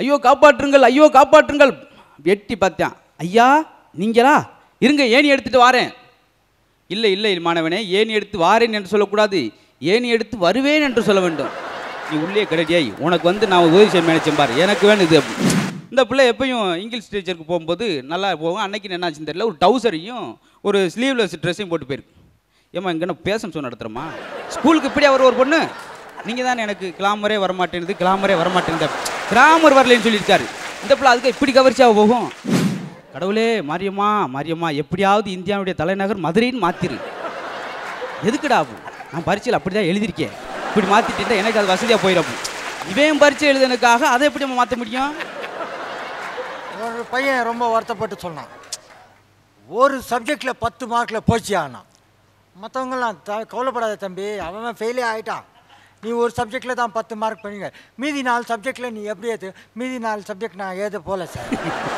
ஐயோ காப்பாற்றுங்கள் ஐயோ காப்பாற்றுங்கள் எட்டி பார்த்தேன் ஐயா நீங்களா இருங்க ஏணி எடுத்துட்டு வாரேன் இல்லை இல்லை மாணவனே ஏணி எடுத்து வாரேன் என்று சொல்லக்கூடாது ஏணி எடுத்து வருவேன் என்று சொல்ல வேண்டும் நீ உள்ளே கிடையாய் உனக்கு வந்து நான் உதவி செய்ய நினைச்சேன் பாரு எனக்கு வேணும் இது இந்த பிள்ளை எப்பயும் இங்கிலீஷ் டீச்சருக்கு போகும்போது நல்லா போகும் அன்னைக்கு என்னாச்சுன்னு தெரியல ஒரு டவுசரையும் ஒரு ஸ்லீவ்லெஸ் ட்ரெஸ்ஸையும் போட்டு போயிருக்கு ஏம்மா இங்கே என்ன பேசணும் சொன்ன நடத்துகிறோமா ஸ்கூலுக்கு இப்படி அவர் ஒரு பொண்ணு நீங்கள் தானே எனக்கு கிளாமரே வரமாட்டேங்குது கிளாமரே வரமாட்டேங்குது கிராமர் வரலன்னு சொல்லியிருக்காரு இந்த பிள்ளை அதுக்கு இப்படி கவர்ச்சியாக போகும் கடவுளே மாரியம்மா மாரியம்மா எப்படியாவது இந்தியாவுடைய தலைநகர் மதுரைன்னு மாத்திரு எதுக்குடா அப்போ? நான் பரீட்சையில் அப்படி தான் எழுதியிருக்கேன் இப்படி மாற்றிட்டு எனக்கு அது வசதியாக போயிடும் இவன் பரீட்சை எழுதுனதுக்காக அதை எப்படி நம்ம மாற்ற முடியும் ஒரு பையன் ரொம்ப வருத்தப்பட்டு சொன்னான் ஒரு சப்ஜெக்டில் பத்து மார்க்கில் போச்சு ஆனான் மற்றவங்களாம் த கவலைப்படாத தம்பி அவன் ஃபெயிலே ஆகிட்டான் நீ ஒரு சப்ஜெக்டில் தான் பத்து மார்க் பண்ணுங்க மீதி நாலு சப்ஜெக்டில் நீ எப்படி ஏற்று மீதி நாலு சப்ஜெக்ட் நான் ஏத போல சார்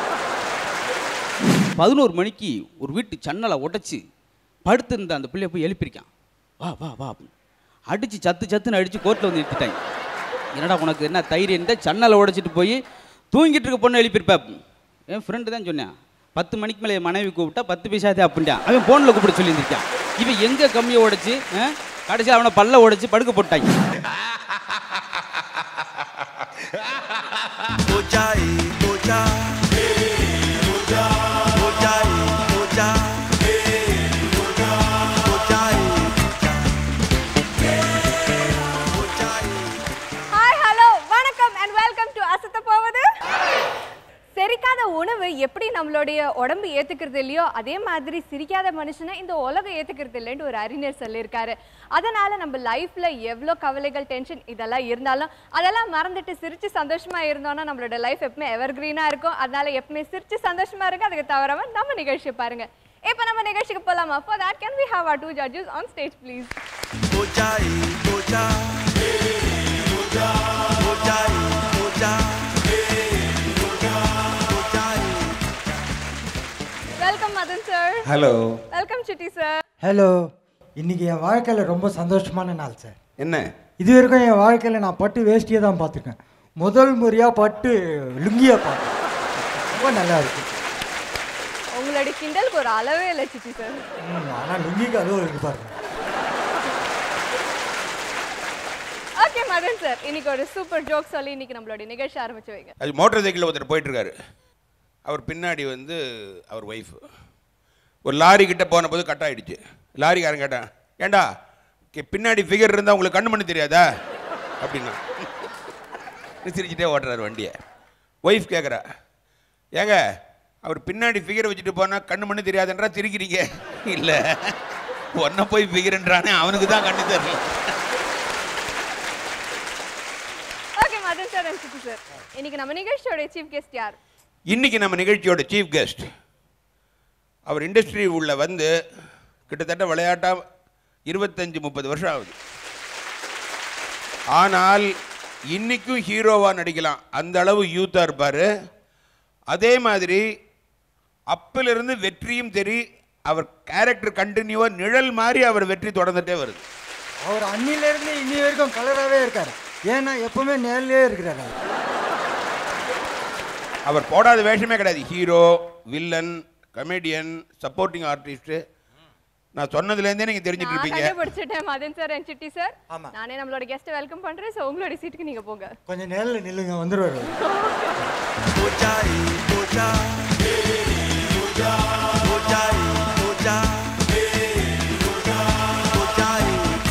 பதினோரு மணிக்கு ஒரு வீட்டு ஜன்னலை உடைச்சு படுத்திருந்த அந்த பிள்ளைய போய் எழுப்பியிருக்கான் வா வா வா அப்படின்னு. அடிச்சு சத்து சத்துன்னு அடிச்சு கோர்ட்டில் வந்து நிறுத்திட்டாங்க என்னடா உனக்கு என்ன தைரியம் இருந்தால் ஜன்னலை உடைச்சிட்டு போய் தூங்கிட்டு இருக்க பொண்ணு எழுப்பியிருப்ப என் ஃப்ரெண்டு தான் சொன்னேன் பத்து மணிக்கு மேலே என் மனைவி கூப்பிட்டா பத்து பைசாதே அப்படின்ட்டான் அவன் ஃபோனில் கூப்பிட சொல்லியிருந்திருக்கான் இவன் எங்கே கம்மியை உடைச்சு கடைசியில் அவனை பல்ல உடைச்சு படுக்க போட்டாங்க Ojai, oja. Oja, ojai, oja. Ojai, ojai. Hi hello வணக்கம் அண்ட் வெல்கம் டு அசத்த போவது செரிக்காத உணவு எப்படி நம்மளுடைய உடம்பு ஏத்துக்கிறது இல்லையோ அதே மாதிரி சிரிக்காத மனுஷனை இந்த உலகம் ஏத்துக்கிறது இல்லைன்னு ஒரு அறிஞர் சொல்லியிருக்காரு அதனால நம்ம லைஃப்ல எவ்வளோ கவலைகள் டென்ஷன் இதெல்லாம் இருந்தாலும் அதெல்லாம் மறந்துட்டு சிரிச்சு சந்தோஷமா இருந்தோம்னா நம்மளோட லைஃப் எப்பவுமே எவர் கிரீனா இருக்கும் அதனால எப்பவுமே சிரிச்சு சந்தோஷமா இருக்கு அதுக்கு தவறாம நம்ம நிகழ்ச்சியை பாருங்க இப்போ நம்ம நிகழ்ச்சிக்கு போலாமா for that can we have our two judges on stage please Ojai, oja. Ojai, oja. Ojai. Welcome Madan sir hello welcome Chitti sir hello இன்னைக்கு என் வாழ்க்கையில் ரொம்ப சந்தோஷமான நாள் சார் என்ன இது வரைக்கும் என் வாழ்க்கையில் நான் பட்டு வேஷ்டியை தான் பார்த்துருக்கேன் முதல் முறையாக பட்டு லுங்கியை பார்த்தேன் ரொம்ப நல்லா இருக்கு உங்களுடைய கிண்டலுக்கு ஒரு அளவே இல்லை சிட்டி சார் ஆனால் லுங்கிக்கு அதுவும் இருக்கு பாருங்க ஓகே மதன் சார் இன்னைக்கு ஒரு சூப்பர் ஜோக் சொல்லி இன்னைக்கு நம்மளுடைய நிகழ்ச்சி ஆரம்பிச்சு வைங்க அது மோட்டார் சைக்கிளில் ஒருத்தர் போயிட்டுருக்காரு அவர் பின்னாடி வந்து அவர் ஒய்ஃப் ஒரு லாரி கிட்ட போன போது கட் ஆயிடுச்சு லாரிக்காரன் கேட்டான் ஏண்டா கே- பின்னாடி ஃபிகர் இருந்தால் உங்களுக்கு கண்ணு மண்ணு தெரியாதா அப்படின்னா சிரிச்சிட்டே ஓட்டுறாரு வண்டியை ஒய்ஃப் கேட்குறா ஏங்க அவர் பின்னாடி ஃபிகர் வச்சுட்டு போனால் கண்ணு மண்ணு தெரியாதுன்றா திரிக்கிறீங்க இல்லை ஒன்றை போய் ஃபிகர்ன்றானே அவனுக்கு தான் கண்ணு தெரியல okay Madan sir and Chitti sir இன்னைக்கு நம்ம நிகழ்ச்சியோட சீஃப் கெஸ்ட் யார் இன்னைக்கு நம்ம நிகழ்ச்சியோட சீஃப் கெஸ்ட் அவர் இண்டஸ்ட்ரி உள்ள வந்து கிட்டத்தட்ட விளையாட்டா இருபத்தஞ்சு முப்பது வருஷம் ஆகுது ஆனால் இன்னைக்கும் ஹீரோவாக நடிக்கலாம் அந்த அளவு யூத்தாக இருப்பார் அதே மாதிரி அப்பிலிருந்து வெற்றியும் தெரி அவர் கேரக்டர் கண்டினியூவாக நிழல் மாதிரி அவர் வெற்றி தொடர்ந்துட்டே வருது அவர் அன்னிலேருந்து இன்னி வரைக்கும் கலராகவே இருக்கார் ஏன்னா எப்பவுமே நேர்லேயே இருக்கிறார் அவர் அவர் போடாத வேஷமே கிடையாது hero villain comedian supporting artist நான் சொன்னதுலேருந்தே நீங்கள் தெரிஞ்சுட்டு நான் இருப்பீங்க கண்டுபிடிச்சிட்டேன் Madan sir and Chitti sir ஆமா. நானே நம்மளோட கெஸ்ட்டை வெல்கம் பண்றேன் ஸோ உங்களோட சீட்டுக்கு நீங்க போங்க கொஞ்சம் நேரில் நில்லுங்க வந்துடுவார் அவர். Ojai, oja. Ojai, oja. Ojai.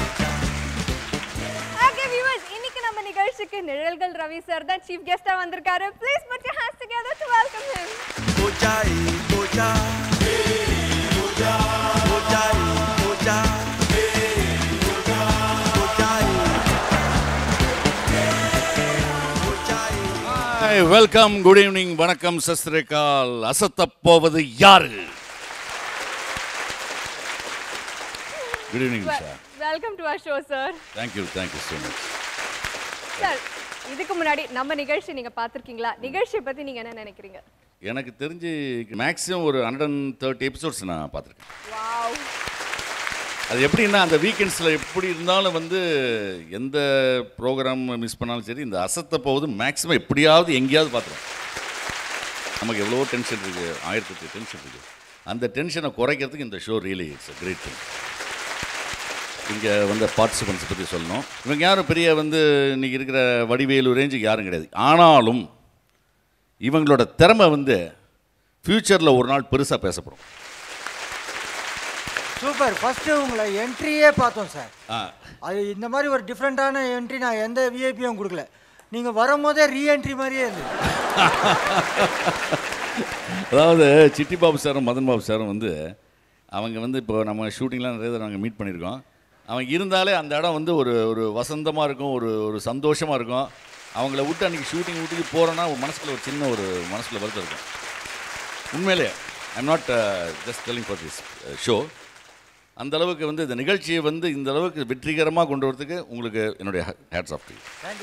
Okay viewers இன்னைக்கு நம்ம நிகழ்ச்சிக்கு நிழல்கள் ரவி சார் தான் சீஃப் கெஸ்டா வந்திருக்காரு please put your hands together to welcome him Ojai, oja. Ojai, oja. Ojai. Ojai. Hi welcome good evening வணக்கம் சஸ்திரகால் அசத்தப் போவது யாரு good evening sir welcome to our show sir thank you thank you so much sir இதுக்கு முன்னாடி நம்ம நிகழ்ச்சி நீங்க பார்த்திருக்கீங்களா நிகழ்ச்சியை பத்தி நீங்க என்ன நினைக்கிறீங்க எனக்கு தெரிஞ்சு மேக்ஸிமம் ஒரு ஹண்ட்ரட் அண்ட் தேர்ட்டி எபிசோட்ஸ் நான் பார்த்துருக்கேன் வாவ் அது எப்படின்னா அந்த வீக்கெண்ட்ஸில் எப்படி இருந்தாலும் வந்து எந்த ப்ரோக்ராம் மிஸ் பண்ணாலும் சரி இந்த அசத்த போகுது மேக்ஸிமம் எப்படியாவது எங்கேயாவது பார்த்துருவோம் நமக்கு எவ்வளவோ டென்ஷன் இருக்குது ஆயிரத்தி எட்டு டென்ஷன் இருக்குது அந்த டென்ஷனை குறைக்கிறதுக்கு இந்த show really it's a great thing இங்கே வந்த பார்ட்டிசிபெண்ட்ஸ் பற்றி சொல்லணும் இவங்க யாரும் பெரிய வந்து இன்னைக்கு இருக்கிற வடிவேலு ரேஞ்சுக்கு யாரும் கிடையாது ஆனாலும் இவங்களோட திறமை வந்து ஃப்யூச்சரில் ஒரு நாள் பெருசாக பேசப்படும் சூப்பர் ஃபஸ்ட்டு உங்களை என்ட்ரியே பார்த்தோம் சார் ஆ அது இந்த மாதிரி ஒரு டிஃப்ரெண்ட்டான என்ட்ரி நான் எந்த விஐபியும் கொடுக்கல நீங்கள் வரும்போதே ரீஎன்ட்ரி மாதிரியே இருந்தது அதாவது சிட்டி பாபு சாரும் மதன் பாபு சாரும் வந்து அவங்க வந்து இப்போ நம்ம ஷூட்டிங்லாம் நிறைய தடவை நாங்கள் மீட் பண்ணியிருக்கோம் அவங்க இருந்தாலே அந்த இடம் வந்து ஒரு ஒரு வசந்தமாக இருக்கும் ஒரு ஒரு சந்தோஷமாக இருக்கும் அவங்கள விட்டு அன்றைக்கி ஷூட்டிங் விட்டுட்டு போகிறோன்னா ஒரு மனசுக்குள்ள ஒரு சின்ன ஒரு மனசுக்குள்ள வருத்தம் இருக்கும் உண்மையிலே I'm not just telling for this show அந்த அளவுக்கு வந்து இந்த நிகழ்ச்சியை வந்து இந்த அளவுக்கு வெற்றிகரமாக கொண்டு வரதுக்கு உங்களுக்கு என்னுடைய ஹேட்ஸ் ஆஃப் யூ தேங்க்யூ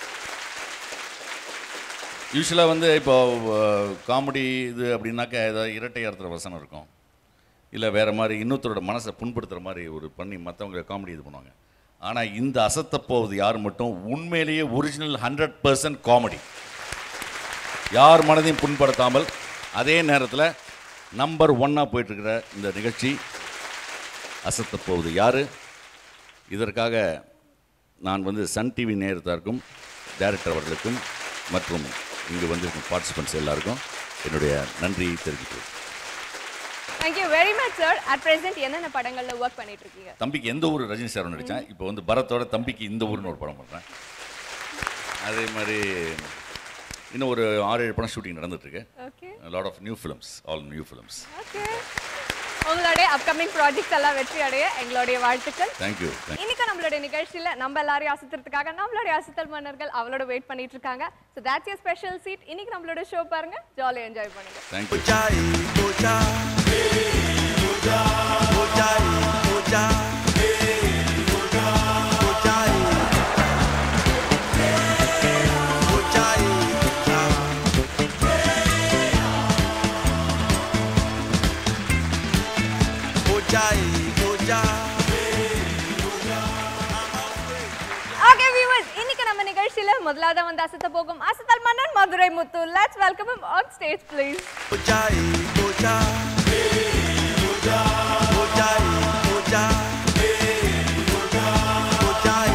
யூஸ்வலாக வந்து இப்போ காமெடி இது அப்படின்னாக்கா ஏதாவது இரட்டை அர்த்தர வசனம் இருக்கும் இல்லை வேறு மாதிரி இன்னொருத்தரோட மனசை புண்படுத்துகிற மாதிரி ஒரு பண்ணி மற்றவங்க காமெடி இது பண்ணுவாங்க ஆனால் இந்த அசத்தப் போவது யார் மட்டும் உண்மையிலேயே ஒரிஜினல் ஹண்ட்ரட் பர்சன்ட் காமெடி யார் மனதையும் புண்படுத்தாமல் அதே நேரத்தில் நம்பர் ஒன்னாக போயிட்டுருக்கிற இந்த நிகழ்ச்சி அசத்தப் போவது யார் இதற்காக நான் வந்து சன் டிவி நேரத்தாருக்கும் டைரக்டர் அவர்களுக்கும் மற்றும் இங்கு வந்திருக்கும் பார்ட்டிசிபெண்ட்ஸ் எல்லாருக்கும் என்னுடைய நன்றியை தெரிவிக்கிறேன் thank you very much sir at present என்னென்ன படங்கள்ல ஒர்க் பண்ணிட்டு இருக்கீங்க தம்பிக்கு எந்த ஊர் ரஜினி சார் நடித்தேன் இப்போ வந்து பரத்தோட தம்பிக்கு இந்த ஊர்னு ஒரு படம் பண்ணுறேன் அதே மாதிரி இன்னும் ஒரு ஆறு ஏழு படம் ஷூட்டிங் நடந்துட்டுருக்கு okay lot of new films all new films okay உங்களுடைய அப்கமிங் ப்ராஜெக்ட்ஸ் எல்லாம் வெற்றி அடைய எங்களுடைய வாழ்த்துக்கள் தேங்க்யூ தேங்க் இன்னைக்கு நம்மளுடைய நிகழ்ச்சியில நம்ம எல்லாரையும் அசத்துறதுக்காக நம்மளுடைய அசத்தல் மன்னர்கள் அவளோட வெயிட் பண்ணிட்டு இருக்காங்க so that's your special seat இன்னைக்கு நம்மளோட ஷோ பாருங்க ஜாலியாக என்ஜாய் பண்ணுங்க thank you Ojai, Oja. Ojai, Oja. Ojai. Ojai, Oja. Ojai, Oja. Okay viewers இன்னைக்கு நம்ம நிகழ்ச்சியில முதலாவது வந்து அசத்த போகும் அசத்தல் மன்னன் Madurai Muthu let's welcome him on stage please Ojai, Oja. Ojai, Oja. Ojai.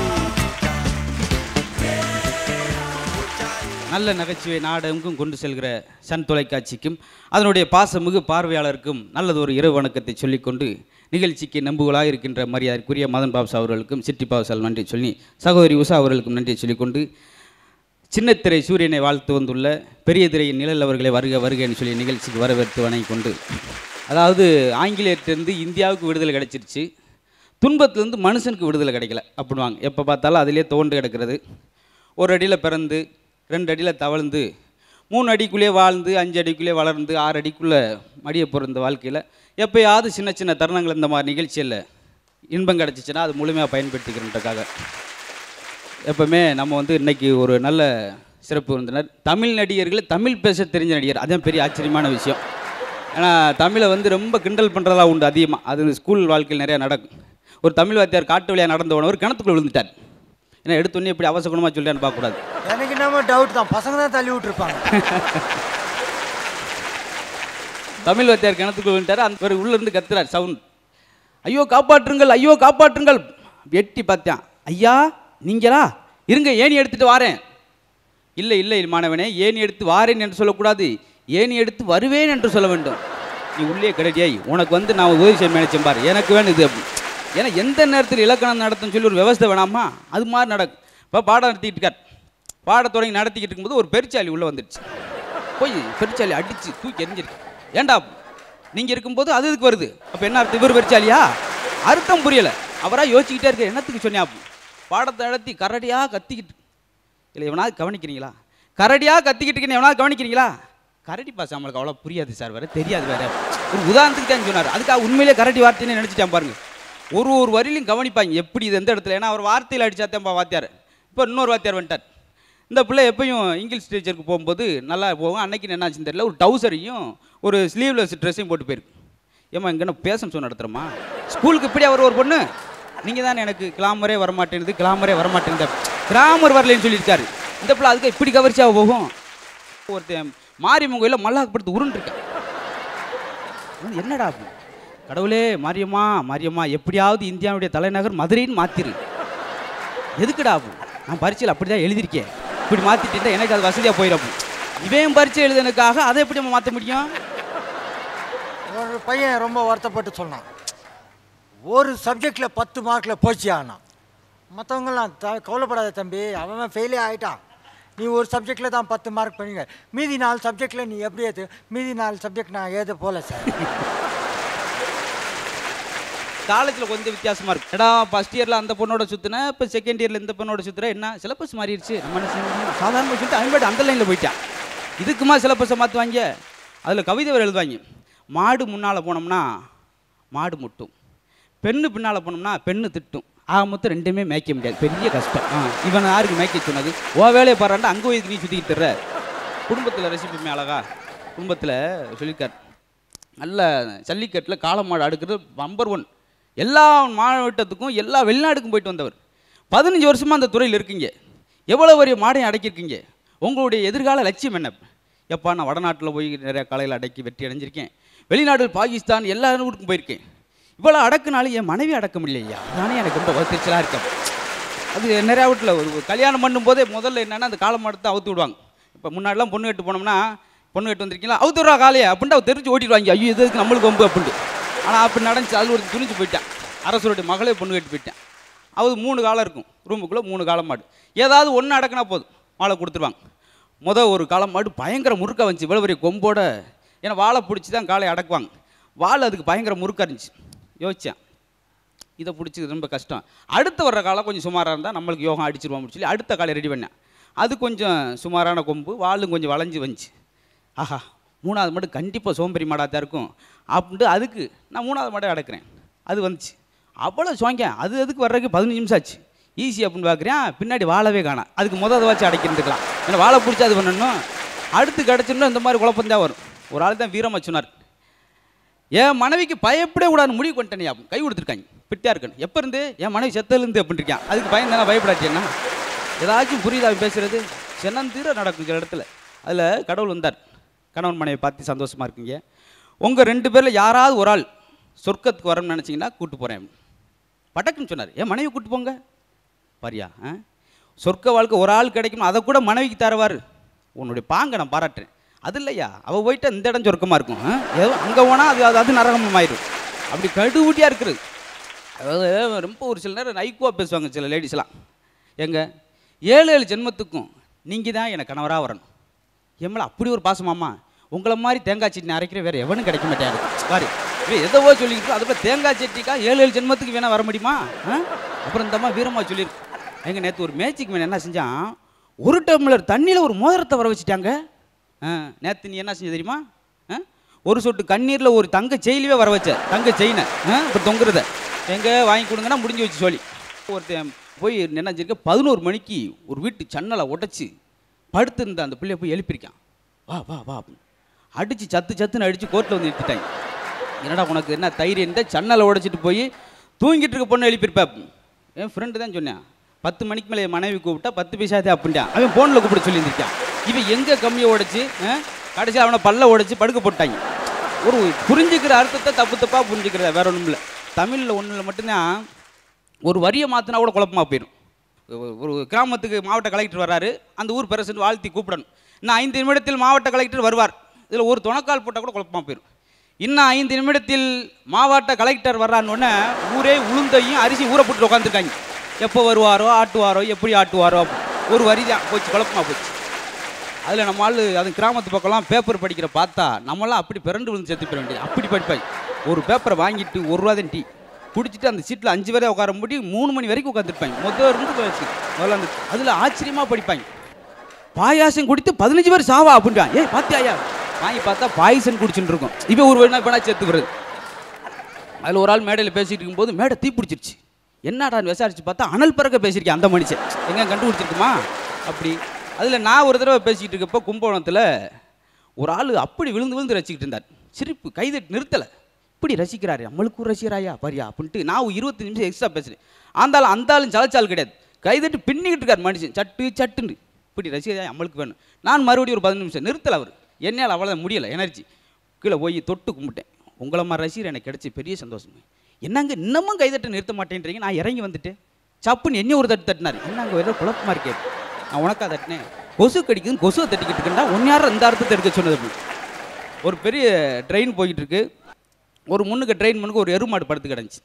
நல்ல நகைச்சுவை நாடெங்கும் கொண்டு செல்கிற சன் தொலைக்காட்சிக்கும் அதனுடைய பாசமிகு பார்வையாளருக்கும் நல்லதொரு இரவு வணக்கத்தை சொல்லிக்கொண்டு நிகழ்ச்சிக்கு நம்புகளாக இருக்கின்ற மரியாதைக்குரிய மதன் பாப்ஸ் அவர்களுக்கும் சிட்டி பாப்சால் நன்றி சொல்லி சகோதரி உஷா அவர்களுக்கும் நன்றி சொல்லிக்கொண்டு சின்னத்திரை சூரியனை வாழ்த்து வந்துள்ள பெரிய திரையின் நிழல் அவர்களை வருக வருகன்னு சொல்லி நிகழ்ச்சிக்கு வரவேற்று வணங்கிக் கொண்டு அதாவது ஆங்கிலேயர்கிட்டருந்து இந்தியாவுக்கு விடுதலை கிடைச்சிருச்சு துன்பத்திலேருந்து மனுஷனுக்கு விடுதலை கிடைக்கல அப்படின்வாங்க எப்போ பார்த்தாலும் அதிலே தோண்டு கிடக்கிறது ஒரு அடியில் பிறந்து ரெண்டு அடியில் தவழ்ந்து மூணு அடிக்குள்ளே வாழ்ந்து அஞ்சு அடிக்குள்ளே வளர்ந்து ஆறு அடிக்குள்ளே மடிய பிறந்த வாழ்க்கையில் எப்போயாவது சின்ன சின்ன தருணங்கள் இந்த மாதிரி நிகழ்ச்சியில் இன்பம் கிடச்சிச்சின்னா அது முழுமையாக பயன்படுத்திக்கிறன்றக்காக எப்பவுமே நம்ம வந்து இன்னைக்கு ஒரு நல்ல சிறப்பு விருந்தினர் தமிழ் நடிகர்கள் தமிழ் பேச தெரிஞ்ச நடிகர் அதான் பெரிய ஆச்சரியமான விஷயம் ஏன்னா தமிழை வந்து ரொம்ப கிண்டல் பண்ணுறதா உண்டு அதிகமாக அது ஸ்கூல் வாழ்க்கையில் நிறையா நடக்கும் ஒரு தமிழ் வாத்தியார் காட்டு வழியாக நடந்து போனவர் கிணத்துக்குள்ள விழுந்துட்டார் ஏன்னா எடுத்தோடனே இப்படி அவசகுணமாக சொல்லியான்னு பார்க்கக்கூடாது எனக்கு என்னமோ டவுட் தான் பசங்க தான் தள்ளி விட்டுருப்பாங்க தமிழ் வாத்தியார் கிணத்துக்குள்ள விழுந்துட்டார் அந்த ஒரு உள்ளேருந்து கத்துறார் சவுண்ட் ஐயோ காப்பாற்றுங்கள் ஐயோ காப்பாற்றுங்கள் எட்டி பார்த்தேன் ஐயா நீங்களா இருங்க ஏணி எடுத்துட்டு வாரேன் இல்லை இல்லை மாணவனே ஏணி எடுத்து வாரேன் என்று சொல்லக்கூடாது ஏணி எடுத்து வருவேன் என்று சொல்ல வேண்டும் நீ உள்ளே கிடையாய் உனக்கு வந்து நான் உதவி செய்ய நினைச்சேன் பாரு எனக்கு வேணும் இது அப்படி. ஏன்னா எந்த நேரத்தில் இலக்கணம் நடத்துன்னு சொல்லி ஒரு விவசாய வேணாமா அது மாதிரி நடக்கும் இப்போ பாடம் நடத்திக்கிட்டு இருக்கார் பாடம் தொடங்கி நடத்திக்கிட்டு இருக்கும்போது ஒரு பெருச்சாளி உள்ளே வந்துடுச்சு போய் பெருச்சாளி அடித்து தூக்கி எரிஞ்சிருக்கு ஏன்டா நீங்கள் இருக்கும்போது அது இதுக்கு வருது அப்போ என்ன அர்த்தம் இவர் பெருச்சாலியா அர்த்தம் புரியலை அவராக யோசிச்சுக்கிட்டே இருக்க என்னத்துக்கு சொன்னியா பாடத்தை நடத்தி கரடியாக கத்திக்கிட்டு இல்லை எவனாவது கவனிக்கிறீங்களா கரடியாக கத்திக்கிட்டு இருக்கேன் எவனாவது கவனிக்கிறீங்களா கரடி பாச நம்மளுக்கு அவ்வளோ புரியாது சார் வேறு தெரியாது வேறு ஒரு உதாரணத்துக்கு தான் சொன்னார் அதுக்காக உண்மையிலே கரடி வார்த்தைன்னு நினச்சிட்டேன் பாருங்க ஒரு ஒரு வரியிலையும் கவனிப்பாங்க எப்படி இது எந்த இடத்துல ஏன்னா அவர் வார்த்தையில் அடிச்சாத்தேன்பா வாத்தியார் இப்போ இன்னொரு வாத்தியார் வந்துட்டார் இந்த பிள்ளை எப்பயும் இங்கிலீஷ் டீச்சருக்கு போகும்போது நல்லா போகும் அன்னைக்கு என்னாச்சுன்னு தெரியல ஒரு டவுசரையும் ஒரு ஸ்லீவ்லெஸ் ட்ரெஸ்ஸையும் போட்டு போயிருக்கு ஏம்மா இங்கே பேசணும் சொன்ன நடத்துகிறோமா ஸ்கூலுக்கு இப்படி அவர் ஒரு பொண்ணு நீங்கள் தானே எனக்கு கிளாமரே வரமாட்டேங்குது கிளாமரே வரமாட்டேங்குது கிராமர் வரலன்னு சொல்லியிருக்காரு இந்த பிள்ளை அதுக்கு இப்படி கவர்ச்சியாக போகும் ஒருத்தன் மாரியம்மன் கோயிலில் மல்லாக்கப்படுத்து உருண்டுருக்கேன் வந்து என்னடா அப்படி? கடவுளே மாரியம்மா மாரியம்மா எப்படியாவது இந்தியாவுடைய தலைநகர் மதுரைன்னு மாத்திரு எதுக்குடா அப்படி? நான் பரீட்சையில் அப்படி தான் எழுதியிருக்கேன் இப்படி மாற்றிட்டு எனக்கு அது வசதியாக போயிடும் இவன் பரீட்சை எழுதுனதுக்காக அதை எப்படி நம்ம மாற்ற முடியும் ஒரு பையன் ரொம்ப வருத்தப்பட்டு சொன்னான் ஒரு சப்ஜெக்டில் பத்து மார்க்கில் போச்சு ஆனால் மற்றவங்களாம் த கவலைப்படாத தம்பி அவன் ஃபெயிலே ஆகிட்டான் நீ ஒரு சப்ஜெக்டில் தான் பத்து மார்க் பண்ணிங்க மீதி நாலு சப்ஜெக்டில் நீ எப்படி ஏற்று மீதி நாலு சப்ஜெக்ட் நான் எழுத போகல சார் காலேஜில் கொஞ்சம் வித்தியாசமாக இருக்கு எடா ஃபஸ்ட் இயரில் அந்த பொண்ணோட சுற்றினேன் இப்போ செகண்ட் இயரில் இந்த பொண்ணோட சுற்றுறேன் என்ன சிலபஸ் மாறிடுச்சு நம்ம என்ன செய்ய முடியும் சாதாரண சொல்லிட்டு அவன் பாட்டு அந்த லைனில் போயிட்டான் இதுக்குமா சிலபஸை மாற்றுவாங்க அதில் கவிதை வரை எழுதுவாங்க மாடு முன்னால் போனோம்னா மாடு முட்டும் பெண்ணு பின்னால் போனோம்னா பெண்ணு திட்டும் ஆக மொத்தம் ரெண்டுமே மேய்க்க முடியாது பெரிய கஷ்டம் ஆ இவன் யாருக்கு மேய்க்க சொன்னது ஓ வேலையை பாடுறான்டா அங்கே போய் நீ சுற்றிக்கிட்டு தர்ற குடும்பத்தில் ரசிப்புமே அழகா குடும்பத்தில் சொல்லியிருக்கார் நல்ல ஜல்லிக்கட்டில் காளை மாடு அடுக்கிறது நம்பர் ஒன் எல்லா மாவட்டத்துக்கும் எல்லா வெளிநாடுக்கும் போயிட்டு வந்தவர் பதினஞ்சு வருஷமாக அந்த துறையில் இருக்கீங்க எவ்வளோ பெரிய மாடையும் அடக்கியிருக்கீங்க உங்களுடைய எதிர்கால லட்சியம் என்ன எப்பா நான் வடநாட்டில் போய் நிறைய காளையில் அடக்கி வெற்றி அடைஞ்சிருக்கேன் வெளிநாடு பாகிஸ்தான் எல்லா ஊருக்கும் போயிருக்கேன் இவ்வளோ அடக்குனாலும் என் மனைவி அடக்க முடியலையா அதானே எனக்கு ரொம்ப வருத்திச்சலாக இருக்கேன் அது நிறையா வீட்டில் ஒரு கல்யாணம் பண்ணும்போதே முதல்ல என்னன்னா அந்த காளை மாடத்தை அவுத்து விடுவாங்க இப்போ முன்னாடிலாம் பொண்ணு கட்டு போனோம்னா பொண்ணு கட்டு வந்திருக்கீங்களா அவுத்து விட்றா காலையை அப்படின்ட்டு அவர் தெரிஞ்சு ஓட்டிடுவாங்க ஐயோ இது எதுக்கு நம்மளுக்கு வம்பு அப்படின்ட்டு ஆனால் அப்படி நடந்துச்சு அது ஒரு துணிஞ்சு போயிட்டான் அரசருடைய மகளே பொண்ணு கட்டி போயிட்டேன் அது மூணு காலம் இருக்கும் ரூமுக்குள்ளே மூணு காளை மாடு ஏதாவது ஒன்று அடக்குனா போதும் மாலை கொடுத்துருவாங்க முத ஒரு காளை மாடு பயங்கர முறுக்க வந்துச்சு இவ்வளோ பெரிய கொம்போட ஏன்னா வாழை பிடிச்சி தான் காளையை அடக்குவாங்க வால் அதுக்கு பயங்கர முறுக்க இருந்துச்சு யோசித்தேன் இதை பிடிச்சி ரொம்ப கஷ்டம் அடுத்து வர்ற காலம் கொஞ்சம் சுமாராக இருந்தால் நம்மளுக்கு யோகம் அடிச்சிருவோம் சொல்லி அடுத்த காலை ரெடி பண்ணேன் அது கொஞ்சம் சுமாரான கொம்பு வாலும் கொஞ்சம் வளைஞ்சு வந்துச்சு ஆஹா மூணாவது மாடு கண்டிப்பாக சோம்பேறி மாடாக தான் இருக்கும் அப்படின்ட்டு அதுக்கு நான் மூணாவது மாடை அடக்கிறேன் அது வந்துச்சு அவ்வளோ சுவாங்க அது அதுக்கு வர்றதுக்கு பதினஞ்சு நிமிஷம் ஆச்சு ஈஸி அப்படின்னு பார்க்குறேன் பின்னாடி வாழவே காணாம் அதுக்கு முதல் வச்சு அடைக்கிருந்துக்கலாம் ஏன்னா வாழை பிடிச்சி அது பண்ணணும் அடுத்து கிடச்சிருந்தா இந்த மாதிரி குழப்பம் தான் வரும் ஒரு ஆள் தான் வீரமாக சொன்னார் என் மனைவிக்கு பயப்படவே கூடாது முடிவு பண்ணிட்டேன் கை கொடுத்துருக்காங்க பிட்டியா இருக்கணும் எப்போ இருந்து என் மனைவி செத்தலேருந்து அப்படின்னு இருக்கேன் அதுக்கு பயந்து தானே பயப்படாச்சுன்னா ஏதாச்சும் புரியுதா அவன் பேசுறது சென்னந்தீர நடக்கும் சில இடத்துல அதில் கடவுள் வந்தார் கணவன் மனைவி பார்த்து சந்தோஷமா இருக்கீங்க உங்கள் ரெண்டு பேரில் யாராவது ஒரு ஆள் சொர்க்கத்துக்கு வரணும்னு நினச்சிங்கன்னா கூட்டு போகிறேன் பட்டக்குன்னு சொன்னார் என் மனைவி கூட்டு போங்க பாரியா ஆ சொர்க்க வாழ்க்கை ஒரு ஆள் கிடைக்கும் அதை கூட மனைவிக்கு தருவார் உன்னுடைய பாங்க நான் பாராட்டுறேன் அது இல்லையா அவள் போயிட்டு இந்த இடம் சொர்க்கமாக இருக்கும் ஆ? ஏதோ அங்கே போனால் அது அது அது நரகமாயிரும் அப்படி கடுபூட்டியாக இருக்குது அதாவது ரொம்ப ஒரு சில நேரம் நைக்குவாக பேசுவாங்க சில லேடிஸ்லாம் எங்க ஏழு ஏழு ஜென்மத்துக்கும் நீங்கள் தான் எனக்கு கணவராக வரணும் எம்மள அப்படி ஒரு பாசமாம்மா உங்களை மாதிரி தேங்காய் சட்னி அரைக்கிற வேறு எவனும் கிடைக்க மாட்டேன் பாரு இவன் எதவோ சொல்லிக்கிட்டு அதுபோல் தேங்காய் சட்னிக்கா ஏழு ஏழு ஜென்மத்துக்கு வேணா வர முடியுமா ஆ? அப்புறம் இந்த அம்மா வீரமாக சொல்லியிருக்கு எங்க நேற்று ஒரு மேட்சிக்கு மேலே என்ன செஞ்சான் ஒரு டம்ளர் தண்ணியில் ஒரு மோதிரத்தை வர வச்சுட்டாங்க ஆ நேற்று நீ என்ன செஞ்ச தெரியுமா ஆ? ஒரு சொட்டு கண்ணீரில் ஒரு தங்க செயிலியே வர வச்ச தங்க செயினை இப்போ தொங்குறத எங்கே வாங்கி கொடுங்கன்னா முடிஞ்சு வச்சு சொல்லி ஒருத்தன் போய் என்ன செஞ்சிருக்க பதினோரு மணிக்கு ஒரு வீட்டு சன்னலை உடைச்சி படுத்திருந்த அந்த பிள்ளைய போய் எழுப்பியிருக்கான் வா வா வா அப்படின்னு அடித்து சத்து சத்துன்னு அடித்து கோர்ட்டில் வந்து நிறுத்திட்டாங்க என்னடா உனக்கு என்ன தைரியம் இருந்தால் சன்னலை உடைச்சிட்டு போய் தூங்கிட்டு இருக்க பொண்ணு எழுப்பியிருப்ப என் ஃப்ரெண்டு தான் சொன்னேன் பத்து மணிக்கு மேலே என் மனைவி கூப்பிட்டா பத்து பைசாதே அப்படின்ட்டான் அவன் ஃபோனில் கூப்பிட சொல்லியிருந்திருக்கான் இவன் எங்கே கம்மியை உடைச்சி கடைசியில் அவனை பல்ல உடைச்சி படுக்க போட்டாங்க ஒரு புரிஞ்சுக்கிற அர்த்தத்தை தப்பு தப்பாக புரிஞ்சுக்கிறத வேற ஒன்றும் இல்லை தமிழில் ஒன்றில் மட்டும்தான் ஒரு வரியை மாற்றினா கூட குழப்பமாக போயிடும் ஒரு- ஒரு கிராமத்துக்கு மாவட்ட கலெக்டர் வராரு அந்த ஊர் பிரசிடண்ட் வாழ்த்தி கூப்பிடணும் இன்னும் ஐந்து நிமிடத்தில் மாவட்ட கலெக்டர் வருவார் இதில் ஒரு துணக்கால் போட்டால் கூட குழப்பமாக போயிடும் இன்னும் ஐந்து நிமிடத்தில் மாவட்ட கலெக்டர் வர்றான்னு உடனே ஊரே உளுந்தையும் அரிசி ஊற போட்டு உட்காந்துருக்காங்க எப்போ வருவாரோ ஆட்டுவாரோ எப்படி ஆட்டுவாரோ ஒரு வரி தான் போச்சு குழப்பமாக போச்சு அதில் நம்ம ஆள் அது கிராமத்து பக்கம்லாம் பேப்பர் படிக்கிற பார்த்தா நம்மளாம் அப்படி பிறண்டு விழுந்து செத்து போயிட வேண்டியது அப்படி படிப்பாங்க ஒரு பேப்பரை வாங்கிட்டு ஒரு ரூபா தான் டீ குடிச்சிட்டு அந்த சீட்டில் அஞ்சு வரை உட்கார முடி மூணு மணி வரைக்கும் உட்காந்துருப்பாங்க முதல்ல இருந்து வச்சு முதல்ல அந்த அதில் ஆச்சரியமாக படிப்பாங்க பாயாசம் குடித்து பதினஞ்சு பேர் சாவா அப்படின்றான் ஏய் பாத்தியாயா வாங்கி பார்த்தா பாயசன் குடிச்சுட்டு இருக்கோம் இவன் ஒரு வேணா இப்ப செத்து வருது அதில் ஒரு ஆள் மேடையில் பேசிட்டு இருக்கும்போது மேடை தீ பிடிச்சிருச்சு என்னடான்னு விசாரிச்சு பார்த்தா அனல் பிறக்க பேசியிருக்கேன் அந்த மனுஷன் எங்க கண்டுபிடிச்சிருக்குமா அப்படி அதில் நான் ஒரு தடவை பேசிக்கிட்டு இருக்கப்போ கும்பகோணத்தில் ஒரு ஆள் அப்படி விழுந்து விழுந்து ரசிக்கிட்டு இருந்தார் சிரிப்பு கைதட்டி நிறுத்தலை இப்படி ரசிக்கிறாரு நம்மளுக்கும் ரசிக்கிறாயா பாரியா அப்படின்ட்டு நான் ஒரு இருபத்தி நிமிஷம் எக்ஸ்ட்ரா பேசுகிறேன் ஆந்தாலும் அந்த ஆளும் சலச்சால் கிடையாது கைதட்டி பின்னிக்கிட்டு இருக்கார் மனுஷன் சட்டு சட்டுன்னு இப்படி ரசிகரா நம்மளுக்கு வேணும் நான் மறுபடியும் ஒரு பதினஞ்சு நிமிஷம் நிறுத்தல அவர் என்னால் அவ்வளோ முடியலை எனர்ஜி கீழே போய் தொட்டு கும்பிட்டேன் உங்களை மாதிரி ரசிகர் எனக்கு கிடைச்சி பெரிய சந்தோஷம் என்னங்க இன்னமும் கைதட்ட நிறுத்த மாட்டேன்றீங்க நான் இறங்கி வந்துட்டேன் சப்புன்னு என்ன ஒரு தட்டு தட்டினார் என்னங்க ஏதோ குழப்பமா இருக்கே நான் உனக்கா தட்டினேன் கொசு கடிக்குதுன்னு கொசுவை தட்டிக்கிட்டு இருக்கேன்டா ஒன் யாரும் இந்த அர்த்தத்தை எடுக்க சொன்னது அப்படி ஒரு பெரிய ட்ரெயின் போய்கிட்டு இருக்கு ஒரு முன்னுக்கு ட்ரெயின் முன்னுக்கு ஒரு எருமாடு படுத்து கிடந்துச்சு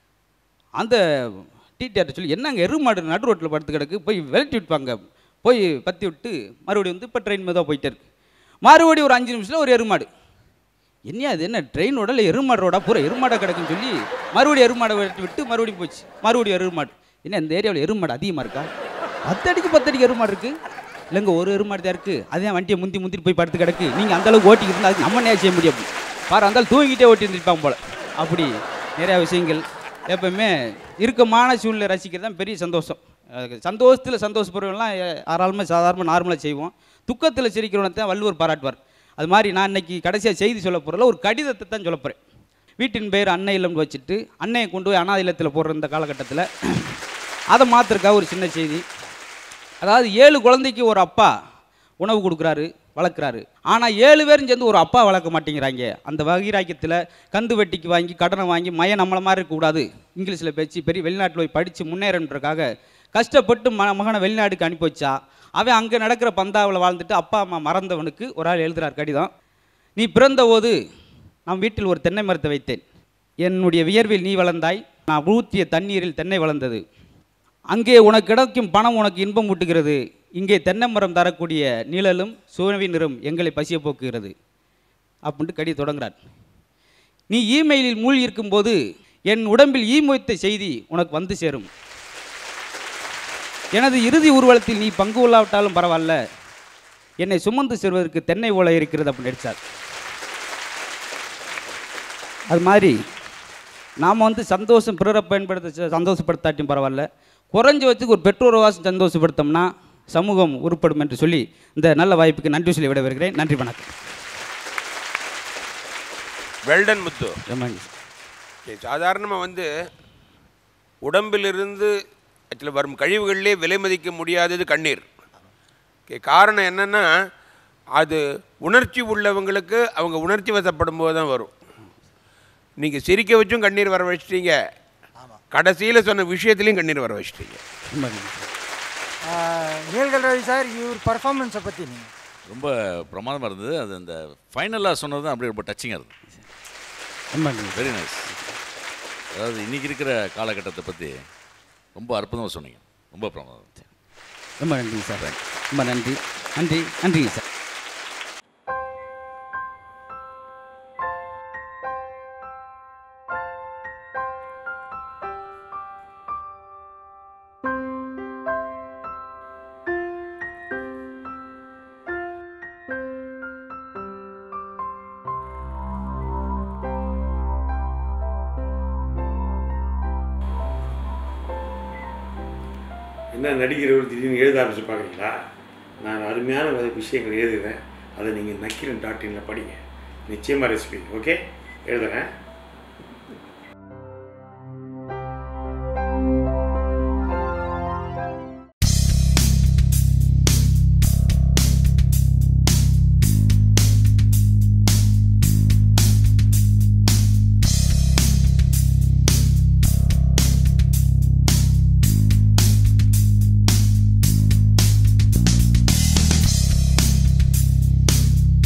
அந்த டிடிஆர் சொல்லி என்னங்க எருமாடு நடு ரோட்டில் படுத்து கிடக்கு போய் விரட்டி விட்டுப்பாங்க போய் பற்றி விட்டு மறுபடியும் வந்து இப்போ ட்ரெயின் மெதுவாக போயிட்டே இருக்கு மறுபடியும் ஒரு அஞ்சு நிமிஷத்தில் ஒரு எருமாடு என்னையா அது என்ன ட்ரெயினோட இல்லை எருமாடு ரோடா பூரா எருமாடை கிடக்குன்னு சொல்லி மறுபடியும் எருமாடை விரட்டி விட்டு மறுபடியும் போச்சு மறுபடியும் எருமாடு என்ன இந்த ஏரியாவில் எருமாடு அதிகமாக இருக்கா பத்தடிக்கு பத்தடிக்கு எருமாடு இருக்கு இல்லைங்க ஒரு எருமாடு தான் இருக்குது அதே வண்டியை முந்தி முந்திட்டு போய் படுத்து கிடக்கு நீங்கள் அந்த அளவுக்கு ஓட்டிக்கிட்டு இருந்தால் அது நம்ம நேரம் செய்ய முடியும் அப்படி பாரு அந்த ஆள் தூங்கிட்டே ஓட்டி இருந்திருப்பாங்க போல அப்படி நிறையா விஷயங்கள் எப்பவுமே இறுக்கமான சூழ்நிலை ரசிக்கிறது தான் பெரிய சந்தோஷம் சந்தோஷத்தில் சந்தோஷப்படுறவங்களாம் ஆறாளுமே சாதாரணமாக நார்மலாக செய்வோம் துக்கத்தில் சிரிக்கிறவனை தான் வள்ளுவர் பாராட்டுவார் அது மாதிரி நான் இன்னைக்கு கடைசியாக செய்தி சொல்ல போகிறல ஒரு கடிதத்தை தான் சொல்ல போகிறேன் வீட்டின் பேர் அன்னை இல்லம்னு வச்சுட்டு அன்னையை கொண்டு போய் அனாதை இல்லத்தில் போடுற இந்த காலகட்டத்தில் அதை மாத்திருக்கா ஒரு சின்ன செய்தி அதாவது ஏழு குழந்தைக்கு ஒரு அப்பா உணவு கொடுக்குறாரு வளர்க்குறாரு ஆனால் ஏழு பேரும் சேர்ந்து ஒரு அப்பா வளர்க்க மாட்டேங்கிறாங்க அந்த வகிராக்கியத்தில் கந்து வெட்டிக்கு வாங்கி கடனை வாங்கி மய நம்மளை மாதிரி இருக்கக்கூடாது இங்கிலீஷில் பேச்சு பெரிய வெளிநாட்டில் போய் படித்து முன்னேறன்றக்காக கஷ்டப்பட்டு ம மகனை வெளிநாட்டுக்கு அனுப்பி வச்சா அவன் அங்கே நடக்கிற பந்தாவில் வாழ்ந்துட்டு அப்பா அம்மா மறந்தவனுக்கு ஒரு ஆள் எழுதுறார் கடிதம் நீ பிறந்தபோது நான் வீட்டில் ஒரு தென்னை மரத்தை வைத்தேன் என்னுடைய வியர்வில் நீ வளர்ந்தாய் நான் ஊற்றிய தண்ணீரில் தென்னை வளர்ந்தது அங்கே உனக்கு கிடைக்கும் பணம் உனக்கு இன்பம் ஊட்டுகிறது இங்கே தென்னை மரம் தரக்கூடிய நிழலும் சுழவி நிறம் எங்களை பசிய போக்குகிறது அப்படின்ட்டு கடி தொடங்குறார் நீ இமெயிலில் மூழ்கி இருக்கும்போது என் உடம்பில் ஈ மொய்த்த செய்தி உனக்கு வந்து சேரும் எனது இறுதி ஊர்வலத்தில் நீ பங்கு கொள்ளாவிட்டாலும் பரவாயில்ல என்னை சுமந்து செல்வதற்கு தென்னை ஓலை இருக்கிறது அப்படின்னு நடித்தார் அது மாதிரி நாம் வந்து சந்தோஷம் பிறரை பயன்படுத்த சந்தோஷப்படுத்தாட்டியும் பரவாயில்ல குறைஞ்ச வச்சுக்கு ஒரு பெற்றோர் வாசம் சந்தோஷப்படுத்தோம்னா சமூகம் உருப்படும் என்று சொல்லி இந்த நல்ல வாய்ப்புக்கு நன்றி சொல்லி விடைபெறுகிறேன் நன்றி வணக்கம் வெல்டன் முத்து ரொம்ப நன்றி. சாதாரணமாக வந்து உடம்பிலிருந்து ஆக்சுவலாக வரும் கழிவுகளிலே விலை மதிக்க முடியாதது கண்ணீர் ஓகே காரணம் என்னென்னா அது உணர்ச்சி உள்ளவங்களுக்கு அவங்க உணர்ச்சி வசப்படும் போது தான் வரும் நீங்கள் சிரிக்க வச்சும் கண்ணீர் வர வச்சிட்டீங்க கடைசியில் சொன்ன விஷயத்துலையும் கண்ணீர் வர வச்சிட்டீங்க ரொம்ப நன்றி நீல்கல் ரவி சார் இவர் பர்ஃபார்மன்ஸை பற்றி நீங்கள் ரொம்ப பிரமாதமாக இருந்தது அது அந்த ஃபைனலாக சொன்னது தான் அப்படியே ரொம்ப டச்சிங்காக இருந்தது ரொம்ப நன்றி வெரி நைஸ் அதாவது இன்னைக்கு இருக்கிற காலகட்டத்தை பற்றி ரொம்ப அற்புதமாக சொன்னீங்க ரொம்ப பிரமாதம் ரொம்ப நன்றி சார் ரொம்ப நன்றி நன்றி நன்றிங்க சார் என்ன நடிக்கிறவர் திடீர்னு எழுத ஆரம்பிச்சு பார்க்குறீங்களா நான் அருமையான வ- விஷயங்கள் எழுதுகிறேன் அதை நீங்கள் நக்கீரன் டாட் இனில் படிங்க நிச்சயமாக ரெசிபி ஓகே எழுதுறேன்